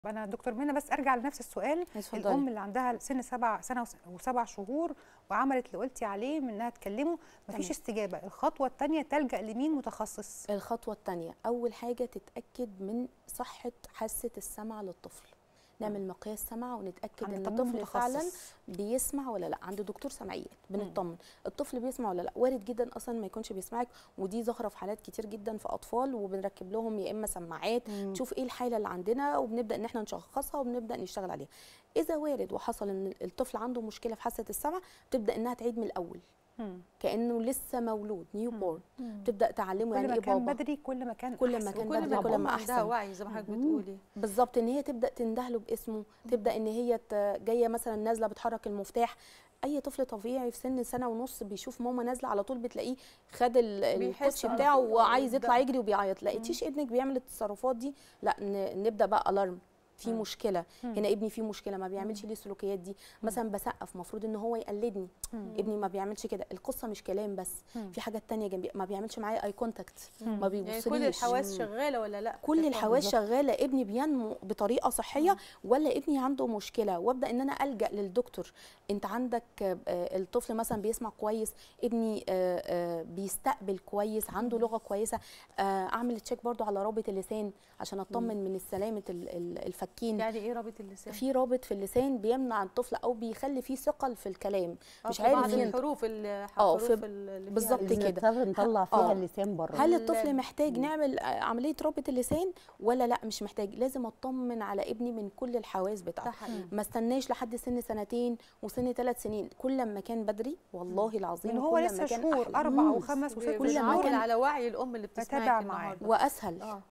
انا دكتور منى بس ارجع لنفس السؤال اتفضلي. الام اللي عندها سن سبع سنه وس- وسبع شهور وعملت اللي قلتي عليه من انها تكلمه مفيش تمام. استجابه الخطوه الثانيه تلجا لمين متخصص الخطوة الثانية أول حاجة تتأكد من صحة حاسة السمع للطفل نعمل مقياس سمع ونتأكد عند إن طبيب الطفل فعلا متخصص. بيسمع ولا لا عند دكتور سمعيات بنطمن الطفل بيسمع ولا لا وارد جدا اصلا ما يكونش بيسمعك ودي ظاهره في حالات كتير جدا في اطفال وبنركب لهم يا اما سماعات نشوف ايه الحاله اللي عندنا وبنبدا ان احنا نشخصها وبنبدا نشتغل عليها اذا وارد وحصل ان الطفل عنده مشكله في حاسه السمع تبدا انها تعيد من الاول مم. كانه لسه مولود نيو بورن تبدا تعلمه كل يعني ما ايه كان بابا بدري كل ما كان كل ما أحسن. كان كل بدري ما كل الام ما عندها احسن وعي زي ما حضرتك بتقولي بالظبط ان هي تبدا تندهله باسمه تبدا ان هي ت- جايه مثلا نازله بتحرك المفتاح اي طفل طبيعي في سن سنه ونص بيشوف ماما نازله على طول بتلاقيه خد ال- بيحس الكوتشي على بتاعه طول، آه، وعايز يطلع ده. يجري وبيعيط لقيتيش ابنك بيعمل التصرفات دي لا ن- نبدا بقى الارم في مشكله هنا ابني في مشكله ما بيعملش ليه السلوكيات دي مثلا بسقف مفروض ان هو يقلدني ابني ما بيعملش كده القصه مش كلام بس في حاجات تانية جنبي ما بيعملش معايا اي كونتاكت ما يعني بيبصليش كل الحواس شغاله ولا لا كل الحواس شغاله ابني بينمو بطريقه صحيه ولا ابني عنده مشكله وابدا ان انا الجا للدكتور انت عندك آه، آه، الطفل مثلا بيسمع كويس ابني آه، آه، بيستقبل كويس عنده لغه كويسه آه، اعمل تشيك برضو على رابط اللسان عشان اطمن من سلامه ال- ال- الفكين يعني ايه رابط اللسان في رابط في اللسان بيمنع الطفل او بيخلي فيه ثقل في الكلام آه، مش في عارف بعض ينطق. الحروف ال- آه، حروف في- ال- اللي فيها بالظبط اللسان. كده. بنضطر نطلع فيها آه. اللسان بره هل ال- الطفل محتاج نعمل آه، عمليه رابط اللسان ولا لا مش محتاج لازم اطمن على ابني من كل الحواس ده بتاعته حقيقي ما استناش لحد سن سنتين وسن ثلاث سنين كل ما كان بدري والله العظيم من هو كل لسه ما كان شهور أحلى. اربع مم. وخمس وست كل ما شهور كان- على وعي الام اللي بتسمعك بتابع النهارده واسهل اه